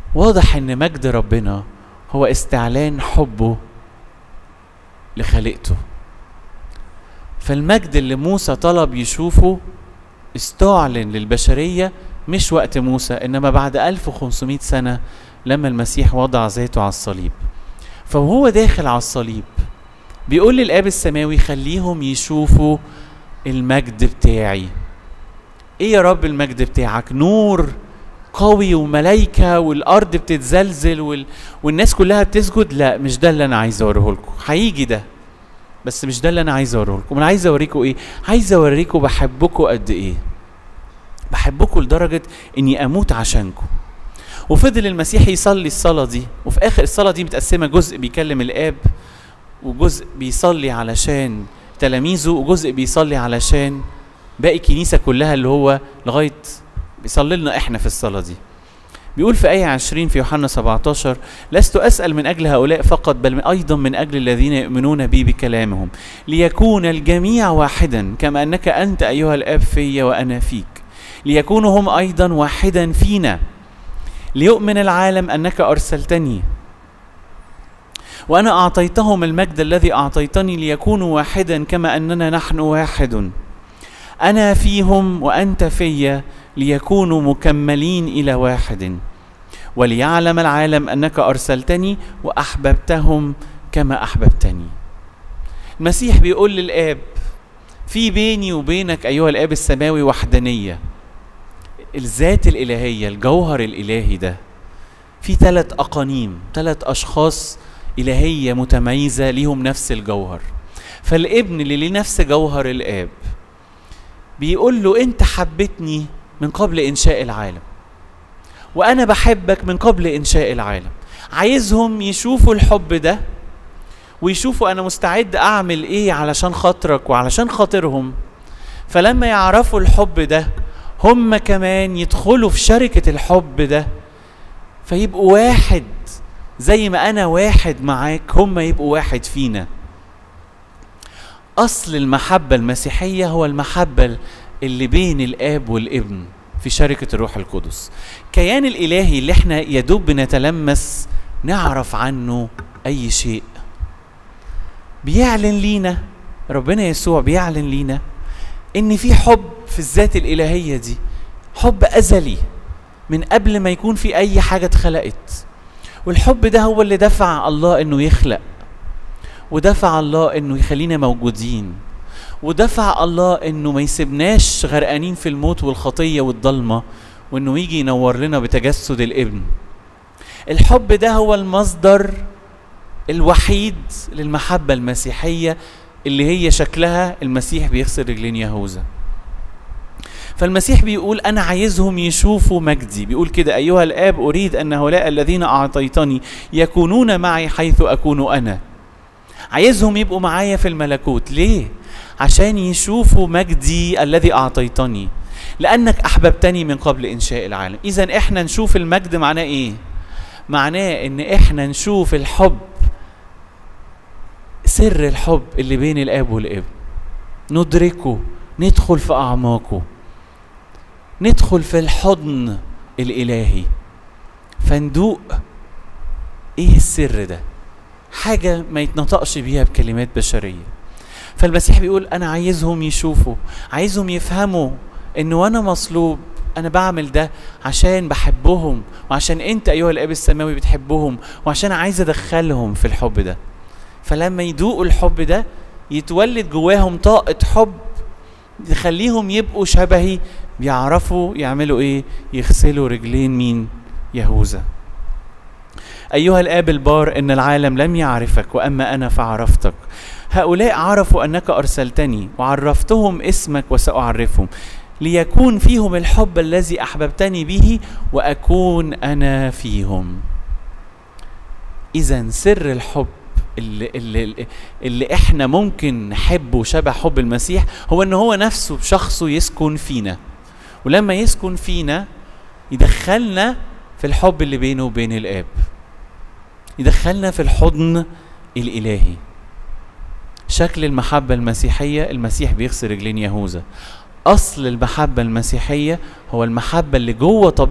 واضح ان مجد ربنا هو استعلان حبه لخليقته فالمجد اللي موسى طلب يشوفه استعلن للبشرية مش وقت موسى إنما بعد 1500 سنة لما المسيح وضع ذاته على الصليب فهو داخل على الصليب بيقول للآب السماوي خليهم يشوفوا المجد بتاعي ايه يا رب المجد بتاعك نور قوي وملايكة والأرض بتتزلزل وال... والناس كلها بتسجد لا مش ده اللي أنا عايز أوريه لكم هيجي ده بس مش ده اللي أنا عايز أوريه لكم أنا عايز أوريكم إيه عايز أوريكم بحبكم قد إيه بحبكم لدرجة إني أموت عشانكم وفضل المسيح يصلي الصلاة دي وفي آخر الصلاة دي متقسمة جزء بيكلم الآب وجزء بيصلي علشان تلاميذه وجزء بيصلي علشان باقي الكنيسة كلها اللي هو لغاية بيصلي لنا احنا في الصلاة دي بيقول في آية 20 في يوحنا 17 لست أسأل من أجل هؤلاء فقط بل أيضا من أجل الذين يؤمنون بي بكلامهم ليكون الجميع واحدا كما أنك أنت أيها الآب في وأنا فيك ليكونوا هم أيضا واحدا فينا ليؤمن العالم أنك أرسلتني وأنا أعطيتهم المجد الذي أعطيتني ليكونوا واحدا كما أننا نحن واحد أنا فيهم وأنت في ليكونوا مكملين إلى واحد وليعلم العالم أنك أرسلتني وأحببتهم كما أحببتني المسيح بيقول للآب في بيني وبينك أيها الآب السماوي وحدانية الذات الإلهية الجوهر الإلهي ده في ثلاث أقانيم ثلاث أشخاص إلهية متميزة ليهم نفس الجوهر فالابن اللي ليه نفس جوهر الآب بيقول له أنت حبتني من قبل إنشاء العالم وأنا بحبك من قبل إنشاء العالم عايزهم يشوفوا الحب ده ويشوفوا أنا مستعد أعمل إيه علشان خاطرك وعلشان خاطرهم فلما يعرفوا الحب ده هم كمان يدخلوا في شركة الحب ده فيبقوا واحد زي ما أنا واحد معاك هم يبقوا واحد فينا أصل المحبة المسيحية هو المحبة اللي بين الآب والابن في شركة الروح القدس كيان الإلهي اللي احنا يدوب بنتلمس نعرف عنه أي شيء بيعلن لينا ربنا يسوع بيعلن لينا ان في حب في الذات الالهيه دي حب ازلي من قبل ما يكون في اي حاجه اتخلقت والحب ده هو اللي دفع الله انه يخلق ودفع الله انه يخلينا موجودين ودفع الله انه ما يسيبناش غرقانين في الموت والخطيه والضلمه وانه يجي ينور لنا بتجسد الابن الحب ده هو المصدر الوحيد للمحبه المسيحيه اللي هي شكلها المسيح بيغسل رجلين يهوذا فالمسيح بيقول انا عايزهم يشوفوا مجدي بيقول كده ايها الاب اريد ان هؤلاء الذين اعطيتني يكونون معي حيث اكون انا عايزهم يبقوا معايا في الملكوت ليه عشان يشوفوا مجدي الذي اعطيتني لانك احببتني من قبل انشاء العالم اذا احنا نشوف المجد معناه ايه معناه ان احنا نشوف الحب سر الحب اللي بين الاب والابن ندركه ندخل في اعماقه ندخل في الحضن الالهي فندوق ايه السر ده حاجه ما يتنطقش بيها بكلمات بشريه فالمسيح بيقول انا عايزهم يشوفوا عايزهم يفهموا ان وانا مصلوب انا بعمل ده عشان بحبهم وعشان انت ايها الاب السماوي بتحبهم وعشان عايز ادخلهم في الحب ده فلما يدوقوا الحب ده يتولد جواهم طاقة حب تخليهم يبقوا شبهي بيعرفوا يعملوا ايه يغسلوا رجلين مين يهوذا أيها الآب البار إن العالم لم يعرفك وأما أنا فعرفتك هؤلاء عرفوا أنك أرسلتني وعرفتهم اسمك وسأعرفهم ليكون فيهم الحب الذي أحببتني به وأكون أنا فيهم إذا سر الحب اللي, اللي, اللي احنا ممكن نحبه شبه حب المسيح هو ان هو نفسه بشخصه يسكن فينا ولما يسكن فينا يدخلنا في الحب اللي بينه وبين الاب يدخلنا في الحضن الالهي شكل المحبة المسيحية المسيح بيغسل رجلين يهوذا أصل المحبة المسيحية هو المحبة اللي جوه طبيعة